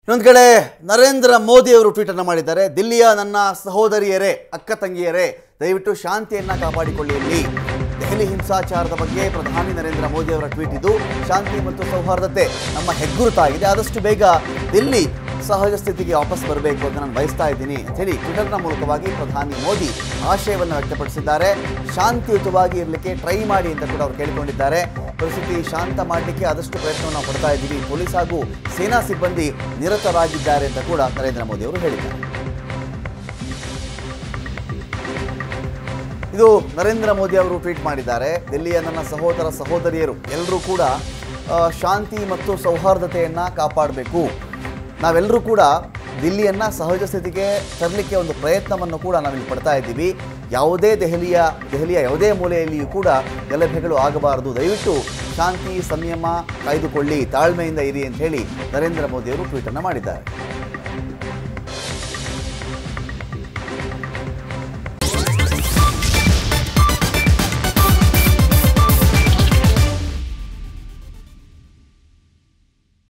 ಇನ್ನೊಂದು ಕಡೆ ನರೇಂದ್ರ ಮೋದಿ ಅವರು ಟ್ವೀಟ್ ಅನ್ನು ಮಾಡಿದ್ದಾರೆ ದಿಲ್ಲಿಯ ನನ್ನ ಸಹೋದರಿಯರೇ ಅಕ್ಕ ತಂಗಿಯರೇ ದಯವಿಟ್ಟು ಶಾಂತಿಯನ್ನ ಕಾಪಾಡಿಕೊಳ್ಳಿ ಇಲ್ಲಿ ದೆಹಲಿ ಹಿಂಸಾಚಾರದ ಬಗ್ಗೆ ಪ್ರಧಾನಿ ನರೇಂದ್ರ ಮೋದಿ ಅವರ ಟ್ವೀಟ್ ಇದು ಶಾಂತಿ ಮತ್ತು ಸೌಹಾರ್ದತೆ ನಮ್ಮ ಹೆಗ್ಗುರುತಾಗಿದೆ ಆದಷ್ಟು ಬೇಗ ದಿಲ್ಲಿ ಸಹಜ ಸ್ಥಿತಿಗೆ ವಾಪಸ್ ಬರಬೇಕು ಅಂತ ನಾನು ಬಯಸ್ತಾ ಇದ್ದೀನಿ ಅಂತೇಳಿ ಟ್ವಿಟರ್ನ ಮೂಲಕವಾಗಿ ಪ್ರಧಾನಿ ಮೋದಿ ಆಶಯವನ್ನು ವ್ಯಕ್ತಪಡಿಸಿದ್ದಾರೆ ಶಾಂತಿಯುತವಾಗಿ ಇರಲಿಕ್ಕೆ ಟ್ರೈ ಮಾಡಿ ಅಂತ ಕೂಡ ಅವರು ಕೇಳಿಕೊಂಡಿದ್ದಾರೆ ಪರಿಸ್ಥಿತಿ ಶಾಂತ ಮಾಡಲಿಕ್ಕೆ ಆದಷ್ಟು ಪ್ರಯತ್ನವನ್ನು ನಾವು ಪಡ್ತಾ ಇದ್ದೀವಿ ಪೊಲೀಸ್ ಹಾಗೂ ಸೇನಾ ಸಿಬ್ಬಂದಿ ನಿರತರಾಗಿದ್ದಾರೆ ಅಂತ ಕೂಡ ನರೇಂದ್ರ ಮೋದಿ ಅವರು ಹೇಳಿದ್ದಾರೆ ಇದು ನರೇಂದ್ರ ಮೋದಿ ಅವರು ಟ್ವೀಟ್ ಮಾಡಿದ್ದಾರೆ ದಿಲ್ಲಿಯ ನನ್ನ ಸಹೋದರ ಸಹೋದರಿಯರು ಎಲ್ಲರೂ ಕೂಡ ಆ, ಶಾಂತಿ ಮತ್ತು ಸೌಹಾರ್ದತೆಯನ್ನು ಕಾಪಾಡಬೇಕು ನಾವೆಲ್ಲರೂ ಕೂಡ ದಿಲ್ಲಿಯನ್ನ ಸಹಜ ಸ್ಥಿತಿಗೆ ತರಲಿಕ್ಕೆ ಒಂದು ಪ್ರಯತ್ನವನ್ನು ಕೂಡ ನಾವಿಲ್ಲಿ ಪಡ್ತಾ ಇದ್ದೀವಿ ಯಾವುದೇ ದೆಹಲಿಯ ದೆಹಲಿಯ ಯಾವುದೇ ಮೂಲೆಯಲ್ಲಿಯೂ ಕೂಡ ಗಲಭೆಗಳು ಆಗಬಾರದು ದಯವಿಟ್ಟು ಶಾಂತಿ ಸಂಯಮ ಕಾಯ್ದುಕೊಳ್ಳಿ ತಾಳ್ಮೆಯಿಂದ ಇರಿ ಅಂತ ಹೇಳಿ ನರೇಂದ್ರ ಮೋದಿ ಅವರು ಟ್ವೀಟನ್ನು ಮಾಡಿದ್ದಾರೆ